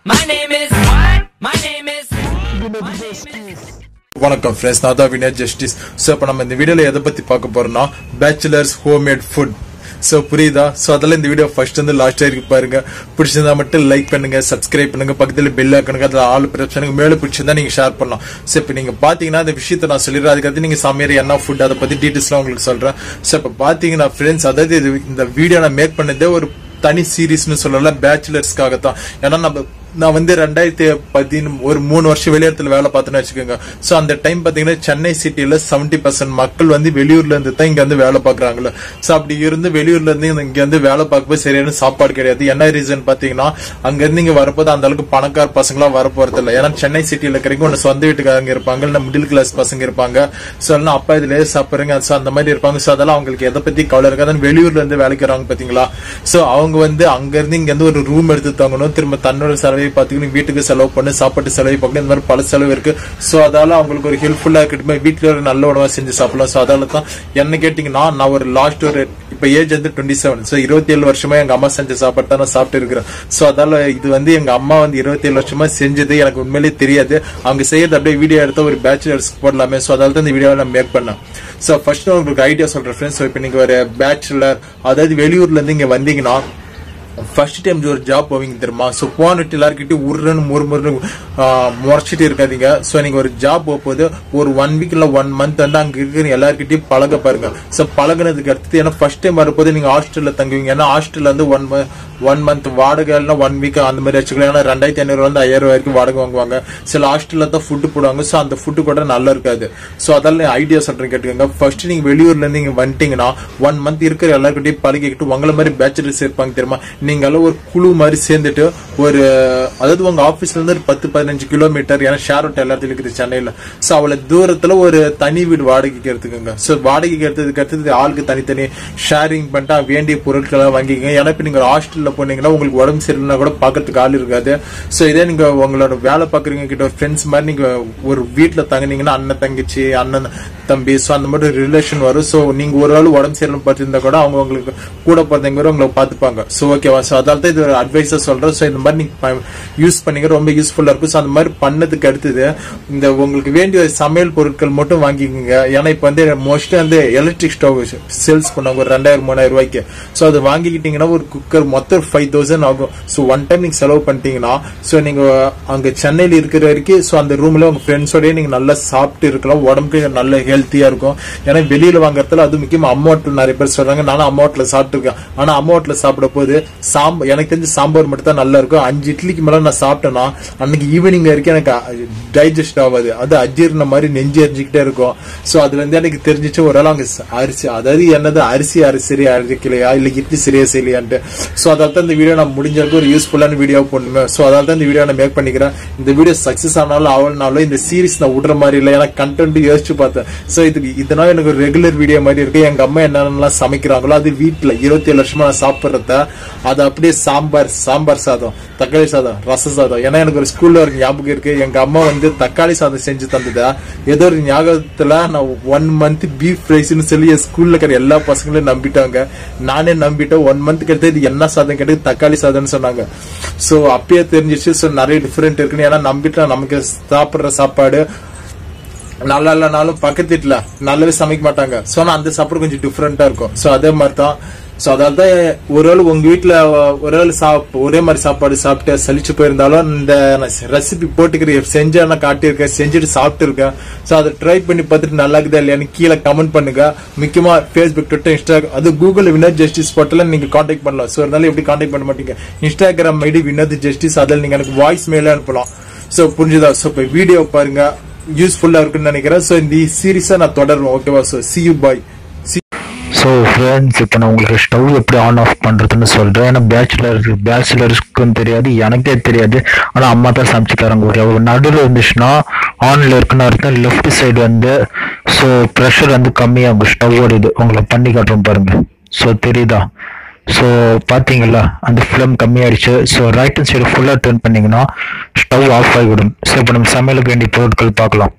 My name is. My name is. My name is. வணக்கம் friends நான் தான் Vinay justice so இப்போ நம்ம இந்த வீடியோவில் எதை பற்றி பார்க்க போறோம்னா பேச்சுலர்ஸ் ஹோம்மேட் ஃபுட் ஸோ புரியுதா ஸோ அதெல்லாம் இந்த வீடியோ ஃபர்ஸ்ட் வந்து லாஸ்ட் வரைக்கும் பாருங்க பிடிச்சிருந்தா மட்டும் லைக் பண்ணுங்க சப்ஸ்கிரைப் பண்ணுங்க பக்கத்தில் பெல் ஆக்கணுங்க அதில் ஆள் பிரச்சனைக்கு மேலே பிடிச்சிருந்தா நீங்கள் ஷேர் பண்ணலாம் ஸோ இப்போ நீங்கள் பார்த்தீங்கன்னா அந்த விஷயத்தை நான் சொல்லிடுறேன் அதுக்கடுத்து நீங்கள் சமையல் என்ன ஃபுட் அதை பற்றி டீட்டெயில்ஸ்லாம் உங்களுக்கு சொல்கிறேன் ஸோ இப்போ பார்த்தீங்கன்னா ஃப்ரெண்ட்ஸ் அதாவது இது இந்த வீடியோ நான் மேக் பண்ணதே ஒரு தனி சீரீஸ்னு சொல்லலாம் பேச்சுலர்ஸ்க்காக தான் ஏன்னா நம்ம நான் வந்து ரெண்டாயிரத்தி பதின ஒரு மூணு வருஷம் வெளியிடத்துல வேலை பார்த்தேன்னு வச்சுக்கோங்க ஸோ அந்த டைம் பார்த்தீங்கன்னா சென்னை சிட்டியில் செவன்டி பர்சன்ட் மக்கள் வந்து வெளியூர்ல இருந்து தான் இங்க வந்து வேலை பார்க்குறாங்களோ ஸோ அப்படி இருந்து வெளியூர்ல இருந்து இங்க வந்து வேலை பார்க்கும்போது சரியான சாப்பாடு கிடையாது என்ன ரீசன் பார்த்தீங்கன்னா அங்க இருந்து இங்க வரப்போது அந்த அளவுக்கு பணக்கார பசங்களா வர போறது இல்லை ஏன்னா சென்னை சிட்டியில் இருக்கிறவங்க ஒன்று சொந்த வீட்டுக்காரங்க இருப்பாங்க இல்லை மிடில் கிளாஸ் பசங்க இருப்பாங்க ஸோ இல்லைன்னா அப்பா இதுலயே சாப்பிடுறீங்க ஸோ அந்த மாதிரி இருப்பாங்க ஸோ அதெல்லாம் அவங்களுக்கு எதை பத்தி கவலை இருக்காது வெளியூர்ல இருந்து வேலைக்கு வராங்க பாத்தீங்களா ஸோ அவங்க வந்து அங்க இருந்து இங்க இருந்து ஒரு ரூம் எடுத்து தங்கணும் திரும்ப தன்னோட செலவை பார்த்துக்கணும் வீட்டுக்கு செலவு பண்ணு சாப்பாட்டு செலவு பார்க்கணும் இந்த மாதிரி பல செலவு இருக்கு ஸோ அதால அவங்களுக்கு ஒரு ஹெல்ப்ஃபுல்லா இருக்கட்டுமே வீட்டுல ஒரு நல்ல உணவா செஞ்சு சாப்பிடலாம் ஸோ அதால தான் என்ன கேட்டீங்கன்னா நான் ஒரு லாஸ்ட் ஒரு இப்ப ஏஜ் வந்து டுவெண்ட்டி செவன் ஸோ இருபத்தி ஏழு வருஷமா எங்க அம்மா செஞ்ச சாப்பாடு தான் நான் சாப்பிட்டு இருக்கிறேன் ஸோ அதால இது வந்து எங்க அம்மா வந்து இருபத்தி ஏழு வருஷமா செஞ்சது எனக்கு உண்மையிலேயே தெரியாது அவங்க செய்யறது அப்படியே வீடியோ எடுத்து ஒரு பேச்சுலர்ஸ் போடலாமே ஸோ அதால தான் இந்த வீடியோவை நான் மேக் பண்ணேன் ஸோ ஃபர்ஸ்ட் உங்களுக்கு ஐடியா சொல்றேன் ஃப்ரெண்ட்ஸ் இப்போ நீங்க ஒரு பேச்சுலர் அதாவது வெளியூர்ல இருந்து இங்க வந்தீங்கன்னா ஃபர்ஸ்ட் டைம் ஒரு ஜாப் போவீங்க தெரியுமா ஸோ போனிட்டு எல்லாருக்கிட்டையும் உருன்னு முறுமுறுன்னு முறைச்சிட்டு இருக்காதீங்க ஸோ நீங்க ஒரு ஜாப் போகும்போது ஒரு ஒன் வீக் இல்லை ஒன் மந்த் வந்து அங்க இருக்கிற எல்லாருக்கிட்டையும் பழக பாருங்க ஸோ பழகுனதுக்கு அடுத்து ஏன்னா ஃபர்ஸ்ட் டைம் வரும்போது நீங்க ஹாஸ்டல்ல தங்குவீங்க ஏன்னா ஹாஸ்டல்ல வந்து ஒன் ஒன் மந்த் வாடகை இல்லைன்னா ஒன் வீக் அந்த மாதிரி வச்சுக்கலாம் ஏன்னா ரெண்டாயிரத்தி ஐநூறு வந்து ஐயாயிரம் ரூபாய் வரைக்கும் வாடகை வாங்குவாங்க சில ஹாஸ்டல்ல தான் ஃபுட்டு போடுவாங்க ஸோ அந்த ஃபுட்டு கூட நல்லா இருக்காது ஸோ அதெல்லாம் ஐடியா சொல்றேன் கேட்டுக்கோங்க ஃபர்ஸ்ட் நீங்க வெளியூர்ல இருந்து இங்க வந்துட்டீங்கன்னா ஒன் மந்த் இருக்கிற எல்லாருக்கிட்டையும் பழகிக்கிட்டு உங்களை மாதிரி பேச்சுலர்ஸ் இருப்பாங்க தெரியுமா நீங்க எல்லாம் ஒரு குழு மாதிரி சேர்ந்துட்டு ஒரு அதாவது உங்க ஆபீஸ்ல இருந்து ஒரு பத்து பதினஞ்சு கிலோமீட்டர் ஏன்னா ஷேர் ஆட்டோ எல்லாத்துலயும் இருக்குது சென்னையில சோ அவ்வளவு தூரத்துல ஒரு தனி வீடு வாடகைக்கு எடுத்துக்கோங்க சோ வாடகைக்கு எடுத்ததுக்கு அடுத்தது ஆளுக்கு தனித்தனி ஷேரிங் பண்ணிட்டா வேண்டிய பொருட்களை வாங்கிக்கோங்க ஏன்னா இப்ப நீங்க ஹாஸ்டல்ல போனீங்கன்னா உங்களுக்கு உடம்பு சரியில்லைனா கூட பாக்கிறதுக்கு ஆள் இருக்காது சோ இதே நீங்க உங்களோட வேலை பாக்குறீங்க கிட்ட ஒரு ஃப்ரெண்ட்ஸ் மாதிரி நீங்க ஒரு வீட்டுல தங்குனீங்கன்னா அண்ணன் தங்கச்சி அண்ணன் தம்பி சோ அந்த மாதிரி ரிலேஷன் வரும் சோ நீங்க ஒரு ஆள் உடம்பு சரியில்லை பார்த்துருந்தா கூட அவங்க உங்களுக்கு கூட பிறந்தவங்க கூட உங்களை பார்த்துப்பாங்க சோ ஓகேவா சோ அதால தான் இது ஒரு அட்வைஸா சொல்றேன் சோ இந்த மாதிரி நீங்க யூஸ் பண்ணீங்க ரொம்ப யூஸ்ஃபுல்லா இருக்கும் சோ அந்த மாதிரி பண்ணதுக்கு அடுத்தது இந்த உங்களுக்கு வேண்டிய சமையல் பொருட்கள் மட்டும் வாங்கிக்கோங்க ஏன்னா இப்ப வந்து மோஸ்ட்லி வந்து எலக்ட்ரிக் ஸ்டவ் சேல்ஸ் பண்ணாங்க ஒரு ரெண்டாயிரம் மூணாயிரம் ரூபாய்க்கு சோ அது வாங்கிக்கிட்டீங்கன்னா ஒரு குக்கர் மொத்தம் ஃபைவ் தௌசண்ட் ஆகும் சோ ஒன் டைம் நீங்க செலவு பண்ணிட்டீங்கன்னா சோ நீங்க அங்க சென்னையில இருக்கிற வரைக்கும் சோ அந்த ரூம்ல உங்க ஃப்ரெண்ட்ஸோடய நீங்க நல்லா சாப்பிட்டு இருக்கலாம் உடம்புக்கு நல்ல ஹெல்த்தியா இருக்கும் ஏன்னா வெளியில வாங்குறதுல அது முக்கியமா அம்மா ஹோட்டல் நிறைய பேர் சொல்றாங்க நானும் அம்மா ஹோட்டல சாப்பிட்டுருக்கேன் ஆனா அம்மா ஹோட்டல சாப்பிட போது சாம்பார் எனக்கு தெரிஞ்சு சாம்பார் மட்டும் தான் நல்லா இருக்கும் அஞ்சு இட்லிக்கு மேல நான் சாப்பிட்டேன்னா அன்னைக்கு ஈவினிங் வரைக்கும் எனக்கு டைஜஸ்ட் ஆகாது அது அஜீர்ண மாதிரி நெஞ்சு எரிஞ்சுக்கிட்டே இருக்கும் சோ அதுல இருந்து எனக்கு தெரிஞ்சிச்சு ஒரு அவங்க அரிசி அதாவது என்னது அரிசி அரிசி சரியா அரிக்கலையா இல்ல இட்லி சரியா செய்யலையான்ட்டு சோ அதால தான் இந்த வீடியோ நான் முடிஞ்ச அளவுக்கு ஒரு யூஸ்ஃபுல்லான வீடியோ பண்ணுவேன் சோ அதால தான் இந்த வீடியோ நான் மேக் பண்ணிக்கிறேன் இந்த வீடியோ சக்சஸ் ஆனாலும் ஆகலனாலும் இந்த சீரிஸ் நான் விடுற மாதிரி இல்லை ஏன்னா கண்டென்ட் யோசிச்சு பார்த்தேன் சோ இதுக்கு இதனால எனக்கு ஒரு ரெகுலர் வீடியோ மாதிரி இருக்கு எங்க அம்மா என்னென்னலாம் சமைக்கிறாங்களோ அது வீட்டுல இருபத்தி ஏழு வருஷமா நான் சாப்பிடுறத அது அப்படியே சாம்பார் சாம்பார் சாதம் தக்காளி சாதம் ரச சாதம் ஏன்னா எனக்கு ஒரு ஸ்கூல்ல ஒரு ஞாபகம் இருக்கு எங்க அம்மா வந்து தக்காளி சாதம் செஞ்சு தந்ததா ஏதோ ஒரு ஞாபகத்துல நான் ஒன் மந்த் பீஃப் ரைஸ்னு சொல்லி என் ஸ்கூல்ல இருக்கிற எல்லா பசங்களையும் நம்பிட்டாங்க நானே நம்பிட்டேன் ஒன் மந்த் எடுத்து இது என்ன சாதம் கேட்டு தக்காளி சாதம்னு சொன்னாங்க சோ அப்பயே தெரிஞ்சிச்சு சோ நிறைய டிஃபரெண்ட் இருக்குன்னு ஏன்னா நம்பிட்டா நமக்கு சாப்பிடுற சாப்பாடு நல்லா இல்லைனாலும் பக்கத்து வீட்டுல நல்லாவே சமைக்க மாட்டாங்க சோ ஆனா அந்த சாப்பாடு கொஞ்சம் டிஃப்ரெண்டா இருக்கும் சோ அதே மாதிரி தான் சோ அதாவது ஒரு ஆள் உங்க வீட்டுல ஒரு ஆள் சாப் ஒரே மாதிரி சாப்பாடு சாப்பிட்டு சலிச்சு போயிருந்தாலும் இந்த ரெசிபி போட்டுக்கிற செஞ்சு நான் காட்டியிருக்கேன் செஞ்சுட்டு சாப்பிட்டு இருக்கேன் சோ அதை ட்ரை பண்ணி பார்த்துட்டு நல்லா இருக்குதா இல்லையான்னு கீழே கமெண்ட் பண்ணுங்க முக்கியமா ஃபேஸ்புக் ட்விட்டர் இன்ஸ்டாகிராம் அது கூகுள் வினோத் ஜஸ்டிஸ் போர்ட்டல நீங்க காண்டாக்ட் பண்ணலாம் சோ இருந்தாலும் எப்படி காண்டாக்ட் பண்ண மாட்டீங்க இன்ஸ்டாகிராம் ஐடி வினோத் ஜஸ்டிஸ் அதில் நீங்க எனக்கு வாய்ஸ் மெயில அனுப்பலாம் சோ புரிஞ்சுதா சோ இப்போ வீடியோ பாருங்க யூஸ்ஃபுல்லா இருக்குன்னு நினைக்கிறேன் சோ இந்த சீரீஸை நான் தொடருவேன் ஓகேவா so see you bye so friends இப்போ நான் உங்களுக்கு ஸ்டவ் எப்படி ஆன் ஆஃப் பண்ணுறதுன்னு சொல்கிறேன் ஏன்னா பேச்சுலர் பேச்சுலர்ஸ்க்கும் தெரியாது எனக்கே தெரியாது ஆனால் அம்மா தான் சமைச்சு தராங்க ஒரு நடுவில் இருந்துச்சுன்னா ஆனில் இருக்குன்னு அர்த்தம் லெஃப்ட் சைடு வந்து ஸோ ப்ரெஷர் வந்து கம்மியாகும் ஸ்டவ்வோட இது உங்களை பண்ணி காட்டுறோம் பாருங்க ஸோ தெரியுதா ஸோ பார்த்தீங்களா அந்த ஃபிலம் கம்மியாயிடுச்சு ஸோ ரைட் ஹேண்ட் சைடு ஃபுல்லாக டர்ன் பண்ணிங்கன்னா ஸ்டவ் ஆஃப் ஆகிவிடும் ஸோ இப்போ நம்ம சமையலுக்கு வேண்டிய பொருட்கள் பார்க்கலாம்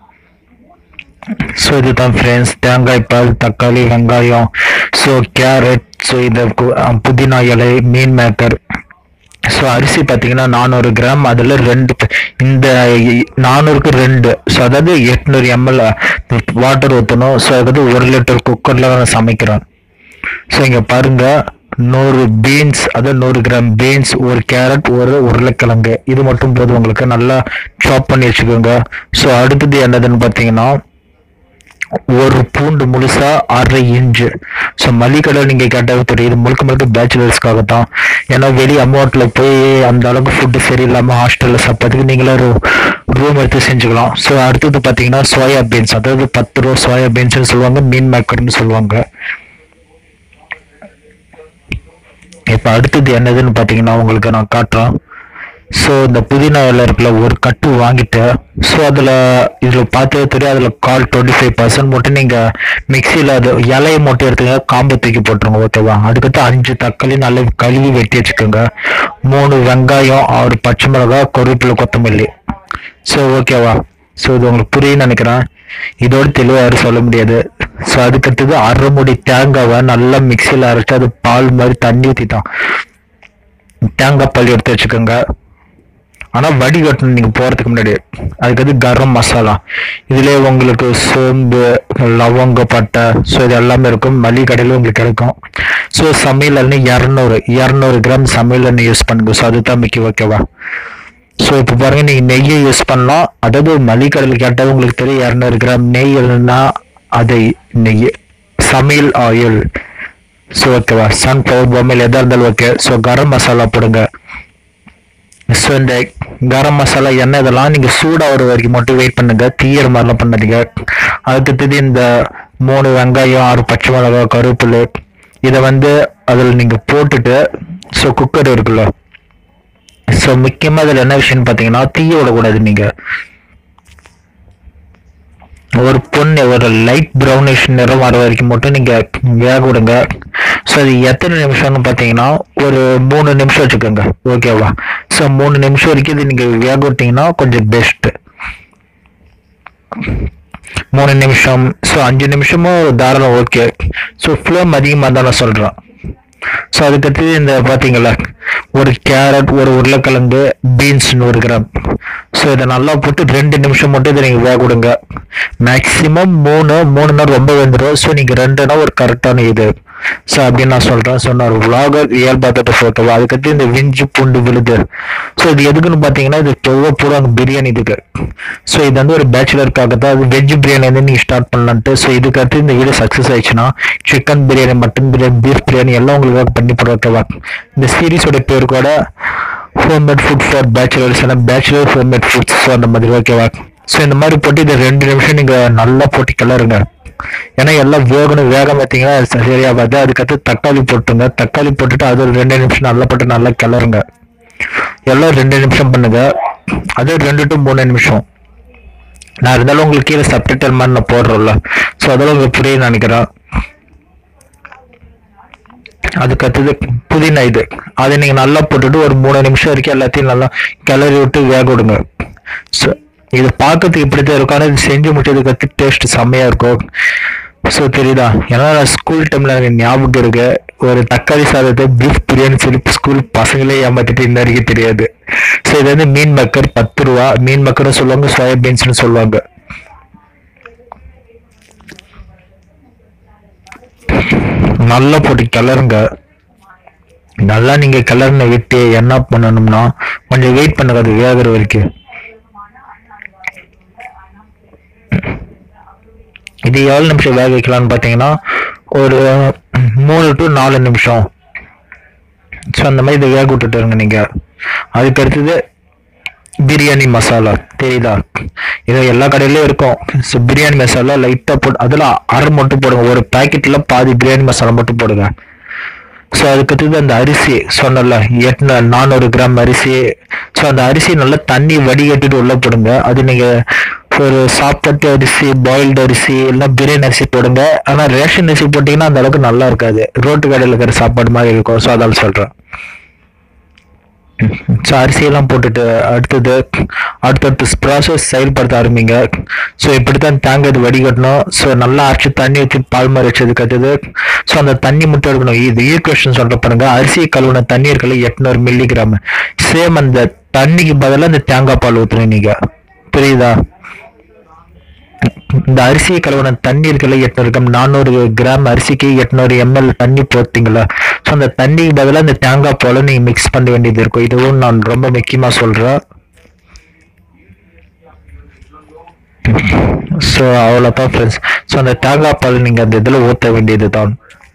ஸோ இதுதான் ஃப்ரெண்ட்ஸ் தேங்காய் பால் தக்காளி வெங்காயம் ஸோ கேரட் ஸோ இந்த கு- அஹ் புதினா இலை மீன் மேக்கர் ஸோ அரிசி பார்த்தீங்கன்னா நானூறு கிராம் அதில் ரெண்டு ப- இந்த நானூறுக்கு ரெண்டு ஸோ அதாவது எட்நூறு எம்எல் வாட்டர் ஊற்றணும் ஸோ அதாவது ஒரு லிட்டர் குக்கரில் நான் சமைக்கிறோம் ஸோ இங்கே பாருங்க நூறு பீன்ஸ் அதாவது நூறு கிராம் பீன்ஸ் ஒரு கேரட் ஒரு உருளைக்கிழங்கு இது மட்டும் போதும் உங்களுக்கு நல்லா சாப் பண்ணி வச்சுக்கோங்க ஸோ அடுத்தது என்னதுன்னு பார்த்தீங்கன்னா ஒரு பூண்டு முழுசா அரை இன்ச்சு ஸோ மளிகடை நீங்க கேட்டாவே தெரியும் இது முழுக்க முழுக்க பேச்சுலர்ஸ்க்காக தான் ஏன்னா வெளியே அமௌண்ட்ல போய் அந்த அளவுக்கு ஃபுட்டு சரியில்லாம ஹாஸ்டல்ல சாப்பிட்றதுக்கு நீங்களே ஒரு ரூம் எடுத்து செஞ்சுக்கலாம் ஸோ அடுத்தது பார்த்தீங்கன்னா சோயா பீன்ஸ் அதாவது பத்து ரூபா சோயா பீன்ஸ்னு சொல்லுவாங்க மீன் மேக்கர்னு சொல்லுவாங்க இப்போ அடுத்தது என்னதுன்னு பார்த்தீங்கன்னா உங்களுக்கு நான் காட்டுறேன் ஸோ இந்த புதினா இலை இருக்குல்ல ஒரு கட்டு வாங்கிட்டு ஸோ அதில் இதில் பார்த்தே தெரியும் அதில் கால் டுவெண்ட்டி ஃபைவ் பர்சன்ட் மட்டும் நீங்கள் மிக்சியில் அது இலையை மட்டும் எடுத்துங்க காம்பை தூக்கி போட்டுருங்க ஓகேவா அதுக்கடுத்து அஞ்சு தக்காளி நல்லா கழுவி வெட்டி வச்சுக்கோங்க மூணு வெங்காயம் ஆறு பச்சை மிளகாய் கருவேப்பிலை கொத்தமல்லி ஸோ ஓகேவா ஸோ இது உங்களுக்கு புரியும்னு நினைக்கிறேன் இதோட தெளிவாக யாரும் சொல்ல முடியாது ஸோ அதுக்கடுத்தது அரை முடி தேங்காவை நல்லா மிக்சியில் அரைச்சு அது பால் மாதிரி தண்ணி ஊற்றிட்டான் தேங்காய் பால் எடுத்து வச்சுக்கோங்க ஆனால் வடிகட்டணும் நீங்கள் போகிறதுக்கு முன்னாடி அதுக்கடுத்து கரம் மசாலா இதுலேயே உங்களுக்கு சோம்பு லவங்க பட்டை ஸோ இது எல்லாமே இருக்கும் மளிகை கடையில் உங்களுக்கு கிடைக்கும் ஸோ சமையல் எண்ணெய் இரநூறு இரநூறு கிராம் சமையல் எண்ணெய் யூஸ் பண்ணுங்க ஸோ அதுதான் மிக்க ஓகேவா ஸோ இப்போ பாருங்க நீங்கள் நெய்யை யூஸ் பண்ணலாம் அதாவது மளிகை கடையில் கேட்டால் உங்களுக்கு தெரியும் இரநூறு கிராம் நெய் இல்லைன்னா அதை நெய் சமையல் ஆயில் ஸோ ஓகேவா சன்ஃப்ளவர் பொம்மையில் எதாக இருந்தாலும் ஓகே ஸோ கரம் மசாலா போடுங்க ஸோ இந்த கரம் மசாலா எண்ணெய் இதெல்லாம் நீங்கள் சூடாகிற வரைக்கும் மட்டும் வெயிட் பண்ணுங்க தீயிற மாதிரிலாம் பண்ணாதீங்க அதுக்கடுத்தது இந்த மூணு வெங்காயம் ஆறு பச்சை மிளகாய் கருவேப்பிலை இதை வந்து அதில் நீங்கள் போட்டுட்டு ஸோ குக்கர் இருக்குல்ல ஸோ முக்கியமாக இதில் என்ன விஷயம்னு பார்த்தீங்கன்னா தீய விடக்கூடாது நீங்கள் ஒரு பொண்ணு ஒரு லைட் ப்ரௌனிஷ் நிறம் வர வரைக்கும் மட்டும் நீங்கள் வேக விடுங்க ஸோ அது எத்தனை நிமிஷம்னு பார்த்தீங்கன்னா ஒரு மூணு நிமிஷம் வச்சுக்கோங்க ஓகேவா ஸோ மூணு நிமிஷம் வரைக்கும் இது நீங்கள் வேக விட்டீங்கன்னா கொஞ்சம் பெஸ்ட்டு மூணு நிமிஷம் ஸோ அஞ்சு நிமிஷமும் தாராளம் ஓகே ஸோ ஃப்ளேம் அதிகமாக தான் நான் சொல்கிறேன் ஸோ அதுக்கடுத்து இந்த பார்த்தீங்களா ஒரு கேரட் ஒரு உருளைக்கிழங்கு பீன்ஸ் நூறு கிராம் ஸோ இதை நல்லா போட்டு ரெண்டு நிமிஷம் மட்டும் இதை நீங்கள் வேக விடுங்க மேக்ஸிமம் மூணு மூணுனா ரொம்ப வெந்துடும் ஸோ நீங்கள் ரெண்டுனா ஒரு கரெக்டான இது ஸோ அப்படின்னு நான் சொல்கிறேன் ஸோ நான் ஒரு vlogger ரியல் பார்த்துட்டு ஃபோட்டோவா அதுக்கடுத்து இந்த விஞ்சு பூண்டு விழுது ஸோ இது எதுக்குன்னு பார்த்தீங்கன்னா இது பொதுவாக போடுவாங்க பிரியாணி இதுக்கு ஸோ இது வந்து ஒரு பேச்சுலருக்காக தான் அது வெஜ் பிரியாணி வந்து நீங்கள் ஸ்டார்ட் பண்ணலான்ட்டு ஸோ இதுக்கு அடுத்து இந்த வீடியோ சக்ஸஸ் ஆயிடுச்சுன்னா chicken biryani mutton biryani beef biryani எல்லாம் உங்களுக்கு பண்ணி போட ஓகேவா இந்த சீரிஸோட பேர் கூட ஹோம்மேட் ஃபுட் ஃபார் பேச்சுலர்ஸ் ஏன்னா பேச்சுலர் ஹோம்மேட் ஃபுட்ஸ் ஸோ அந்த மாதிரி ஓகேவா ஸோ இந்த மாதிரி போட்டு இதை ரெண்டு நிமிஷம் நீங்கள் நல்லா போட்டு கிளறுங்க ஏன்னா எல்லாம் வேகணும் வேகம் பார்த்தீங்கன்னா சரியா பார்த்து அதுக்கடுத்து தக்காளி போட்டுங்க தக்காளி போட்டுட்டு அது ஒரு ரெண்டு நிமிஷம் நல்லா போட்டு நல்லா கிளறுங்க எல்லாம் ரெண்டு நிமிஷம் பண்ணுங்க அது ரெண்டு டு மூணு நிமிஷம் நான் இருந்தாலும் உங்களுக்கு கீழே சப்டைட்டல் மாதிரி நான் போடுறோம்ல ஸோ அதெல்லாம் உங்களுக்கு புரியும் நினைக்கிறேன் அதுக்கு அடுத்தது புதினா இது அதை நீங்கள் நல்லா போட்டுட்டு ஒரு மூணு நிமிஷம் வரைக்கும் எல்லாத்தையும் நல்லா கிளறி விட்டு வேக விடுங்க ஸோ இது பார்க்கறதுக்கு இப்படி தான் இருக்கும் ஆனால் இது செஞ்சு முடிச்சதுக்கு அடுத்து டேஸ்ட் செம்மையாக இருக்கும் ஸோ தெரியுதா ஏன்னா நான் ஸ்கூல் டைமில் எனக்கு ஞாபகம் இருக்கு ஒரு தக்காளி சாதத்தை பீஃப் பிரியாணி சொல்லி ஸ்கூல் பசங்களே ஏமாத்திட்டு இன்ன வரைக்கும் தெரியாது ஸோ இது வந்து மீன் மக்கர் பத்து ரூபா மீன் மக்கர்னு சொல்லுவாங்க சோயாபீன்ஸ்னு சொல்லுவாங்க நல்லா போட்டு கிளறுங்க நல்லா நீங்க கிளறின விட்டு என்ன பண்ணணும்னா கொஞ்சம் வெயிட் பண்ணுங்க அது வேகிற வரைக்கும் இது எவ்வளவு நிமிஷம் வேக வைக்கலாம்னு பார்த்தீங்கன்னா ஒரு மூணு டு நாலு நிமிஷம் ஸோ அந்த மாதிரி இதை வேக விட்டுட்டு இருங்க நீங்க அதுக்கு அடுத்தது பிரியாணி மசாலா தெரியுதா இது எல்லா கடையிலயும் இருக்கும் ஸோ பிரியாணி மசாலா லைட்டாக போட்டு அதில் அரை மட்டும் போடுங்க ஒரு பாக்கெட்ல பாதி பிரியாணி மசாலா மட்டும் போடுங்க ஸோ அதுக்கடுத்தது அந்த அரிசி சொன்னல எட்நூ நானூறு கிராம் அரிசி ஸோ அந்த அரிசி நல்லா தண்ணி வடிகட்டிட்டு உள்ள போடுங்க அது நீங்க ஒரு சாப்பாட்டு அரிசி பாயில்டு அரிசி இல்லைன்னா பிரியாணி அரிசி போடுங்க ஆனால் ரேஷன் அரிசி போட்டிங்கன்னா அந்த அளவுக்கு நல்லா இருக்காது ரோட்டு கடையில் இருக்கிற சாப்பாடு மாதிரி இருக்கும் ஸோ அதால சொல்கிறேன் ஸோ ஸோ அரிசியெல்லாம் போட்டுட்டு அடுத்தது அடுத்தடுத்து ப்ராசஸ் செயல்படுத்த ஆரம்பிங்க ஸோ இப்படி தான் தேங்காய் இது வடிகட்டணும் ஸோ நல்லா அரைச்சி தண்ணி ஊற்றி பால் மாதிரி வச்சதுக்கு அடுத்தது ஸோ அந்த தண்ணி மட்டும் எடுக்கணும் இது ஈக்குவேஷன் சொல்ற பாருங்க அரிசி கழுவுன தண்ணி இருக்குல்ல எட்நூறு மில்லிகிராம் சேம் அந்த தண்ணிக்கு பதிலாக இந்த தேங்காய் பால் ஊற்றணும் நீங்க புரியுதா இந்த அரிசி கலவன தண்ணி இருக்குல்ல எட்நூறு கிராம் நானூறு கிராம் அரிசிக்கு எட்நூறு எம்எல் தண்ணி போத்தீங்களா ஸோ அந்த தண்ணிக்கு பதிலாக இந்த தேங்காய் பாலை நீங்கள் மிக்ஸ் பண்ண வேண்டியது இருக்கும் இதுவும் நான் ரொம்ப முக்கியமாக சொல்கிறேன் ஸோ அவ்வளோதான் ஃப்ரெண்ட்ஸ் ஸோ அந்த தேங்காய் பால் நீங்கள் அந்த இதில் ஊற்ற வேண்டியது தான்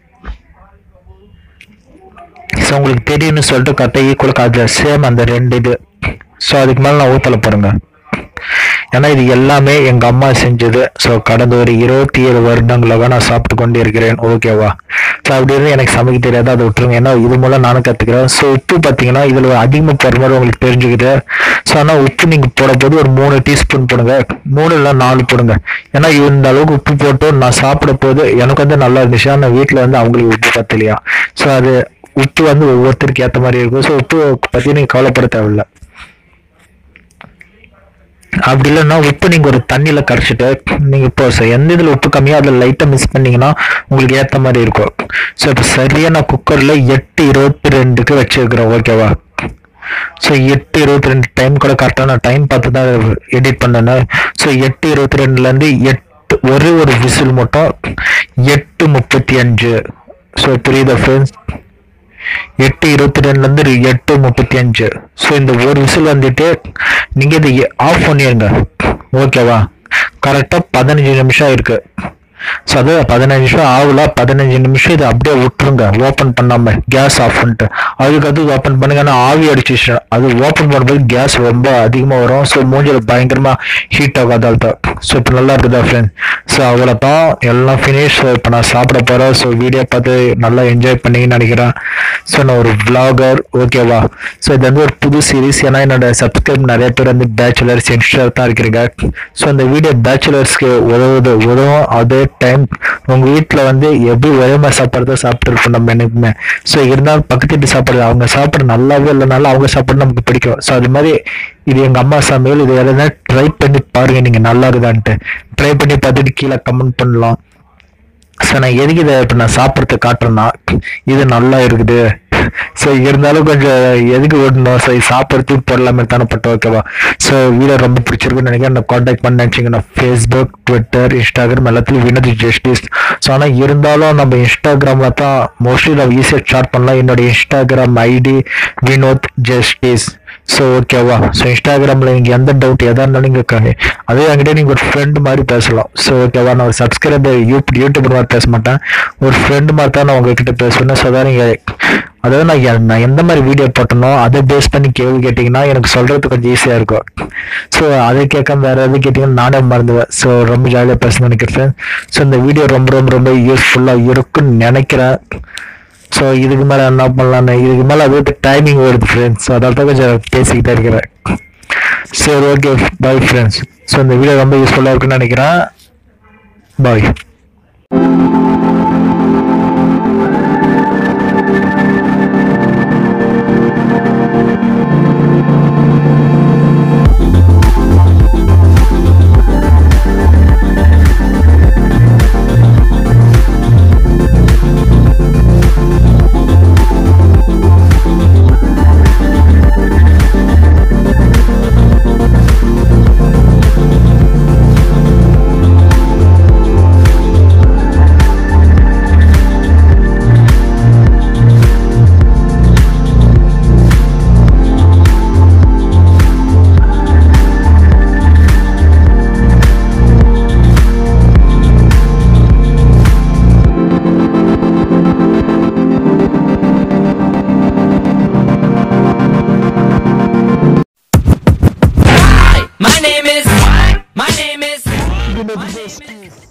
ஸோ உங்களுக்கு தெரியும்னு சொல்லிட்டு கரெக்டாக ஈக்குவலுக்கு அது சேம் அந்த ரெண்டு இது ஸோ அதுக்கு மேலே நான் ஊற்றல பாருங்க ஏன்னா இது எல்லாமே எங்க அம்மா செஞ்சது ஸோ கடந்த ஒரு இருபத்தி ஏழு வருடங்களாக நான் சாப்பிட்டு கொண்டு இருக்கிறேன் ஓகேவா ஸோ அப்படி இருந்து எனக்கு சமைக்க தெரியாது அதை விட்டுருங்க ஏன்னா இது மூலம் நானும் கற்றுக்கிறேன் ஸோ உப்பு பார்த்தீங்கன்னா இதில் அதிகமாக போடுற மாதிரி உங்களுக்கு தெரிஞ்சுக்குது ஸோ ஆனால் உப்பு நீங்கள் போட போது ஒரு மூணு டீஸ்பூன் போடுங்க மூணு இல்லை நாலு போடுங்க ஏன்னா இந்த அளவுக்கு உப்பு போட்டு நான் சாப்பிட போது எனக்கு வந்து நல்லா இருந்துச்சு ஆனால் வீட்டில் வந்து அவங்களுக்கு உப்பு பத்தலையா ஸோ அது உப்பு வந்து ஒவ்வொருத்தருக்கு ஏற்ற மாதிரி இருக்கும் ஸோ உப்பு பற்றி நீங்கள் கவலைப்பட தேவையில்லை அப்படி இல்லைன்னா உப்பு நீங்க ஒரு தண்ணியில கரைச்சிட்டு நீங்க இப்போ ச- எந்த இதுல உப்பு கம்மியோ அதுல லைட்டா மிஸ் பண்ணீங்கன்னா உங்களுக்கு ஏத்த மாதிரி இருக்கும் ஸோ இப்போ சரியா நான் குக்கர்ல எட்டு இருபத்தி ரெண்டுக்கு வச்சிருக்கிறேன் ஓகேவா ஸோ எட்டு இருபத்தி ரெண்டு டைம் கூட கரெக்டாக நான் டைம் பார்த்து தான் எடிட் பண்ணேன் ஸோ எட்டு இருபத்தி ரெண்டுலேருந்து எட்டு ஒரே ஒரு விசில் மட்டும் எட்டு முப்பத்தி அஞ்சு ஸோ புரியுதா ஃப்ரெண்ட்ஸ் எட்டு இருபத்தி ரெண்டுலேருந்து எட்டு முப்பத்தி அஞ்சு ஸோ இந்த ஒரு விசில் வந்துட்டு நீங்கள் இதை ஆஃப் பண்ணிடுங்க ஓகேவா கரெக்டாக பதினஞ்சு நிமிஷம் இருக்கு ஸோ அது பதினஞ்சு நிமிஷம் ஆகல பதினஞ்சு நிமிஷம் இதை அப்படியே விட்டுருங்க ஓப்பன் பண்ணாம கேஸ் ஆஃப் பண்ணிட்டு அதுக்கு அது ஓப்பன் பண்ணுங்க ஆனால் ஆவி அடிச்சிச்சு அது ஓப்பன் பண்ணும்போது கேஸ் ரொம்ப அதிகமாக வரும் ஸோ மூஞ்சில் பயங்கரமாக ஹீட் ஆகாதால் தான் ஸோ இப்போ நல்லா இருக்குதா ஃப்ரெண்ட் ஸோ அவ்வளோ தான் எல்லாம் ஃபினிஷ் இப்போ நான் சாப்பிட போகிறேன் ஸோ வீடியோ பார்த்து நல்லா என்ஜாய் பண்ணீங்கன்னு நினைக்கிறேன் ஸோ நான் ஒரு vlogger ஓகேவா ஸோ இது வந்து ஒரு புது சீரிஸ் ஏன்னா என்னோட சப்ஸ்கிரைப் நிறைய பேர் வந்து பேச்சுலர்ஸ் யங்ஸ்டர் தான் இருக்கிறீங்க ஸோ அந்த வீடியோ பேச்சுலர்ஸ்க்கு உதவுது உதவும் அதே டைம் உங்கள் வீட்டில் வந்து எப்படி ஒரே மாதிரி சாப்பாடு தான் சாப்பிட்டுருப்போம் நம்ம எனக்குமே ஸோ இருந்தாலும் பக்கத்து வீட்டு சாப்பாடு அவங்க சாப்பிட நல்லாவே இல்லைனாலும் அவங்க சாப்பாடு நமக்கு பிடிக்கும் ஸோ அது மாதிரி இது எங்கள் அம்மா சமையல் இது எதனா ட்ரை பண்ணி பாருங்க நீங்கள் நல்லா இருக்குதான்ட்டு ட்ரை பண்ணி பார்த்துட்டு கீழே கமெண்ட் பண்ணலாம் ஸோ நான் எதுக்கு இதை இப்போ நான் சாப்பிட்றதுக்கு காட்டுறேன்னா இது நல்லா இருக்குது ஸோ இருந்தாலும் கொஞ்சம் எதுக்கு விடணும் ஸோ சாப்பிட்றதுக்கு போடலாமே தானப்பட்ட ஓகேவா ஸோ வீடியோ ரொம்ப பிடிச்சிருக்குன்னு நினைக்கிறேன் நான் காண்டாக்ட் பண்ண நினச்சிங்கன்னா ஃபேஸ்புக் ட்விட்டர் இன்ஸ்டாகிராம் எல்லாத்துலையும் வினதி ஜஸ்டிஸ் ஸோ ஆனால் இருந்தாலும் நம்ம இன்ஸ்டாகிராமில் தான் மோஸ்ட்லி நம்ம ஈஸியாக ஸ்டார்ட் பண்ணலாம் என்னோட Instagram ID Vinod Justice so ஓகேவா ஸோ இன்ஸ்டாகிராமில் நீங்கள் எந்த டவுட் எதாக இருந்தாலும் நீங்கள் க- அதே என்கிட்ட நீங்கள் ஒரு ஃப்ரெண்டு மாதிரி பேசலாம் ஸோ ஓகேவா நான் ஒரு சப்ஸ்கிரைபர் யூடியூப் யூடியூபர் மாதிரி பேச மாட்டேன் ஒரு ஃப்ரெண்டு மாதிரி தான் நான் உங்ககிட்ட பேசுவேன் ஸோ அதான் நீங்கள் அதாவது நான் எ- நான் எந்த மாதிரி வீடியோ போட்டனோ அதை பேஸ் பண்ணி கேள்வி கேட்டிங்கன்னா எனக்கு சொல்கிறது கொஞ்சம் ஈஸியாக இருக்கும் ஸோ அதை கேட்காம வேறு எது கேட்டிங்கன்னா நானே மறந்துவேன் ஸோ ரொம்ப ஜாலியாக பேசணும்னு நினைக்கிறேன் ஸோ இந்த வீடியோ ரொம்ப ரொம்ப ரொம்ப யூஸ்ஃபுல்லாக இருக்குன்னு நினைக்கிறேன் ஸோ இதுக்கு மேலே என்ன பண்ணலான்னு இதுக்கு மேலே அது டைமிங் வருது ஃப்ரெண்ட்ஸ் ஸோ அதால் தான் கொஞ்சம் பேசிக்கிட்டே இருக்கிறேன் சரி ஓகே பை ஃப்ரெண்ட்ஸ் ஸோ இந்த வீடியோ ரொம்ப யூஸ்ஃபுல்லாக இருக்குன்னு நினைக்கிறேன் பாய் My name is. My name is. My name is.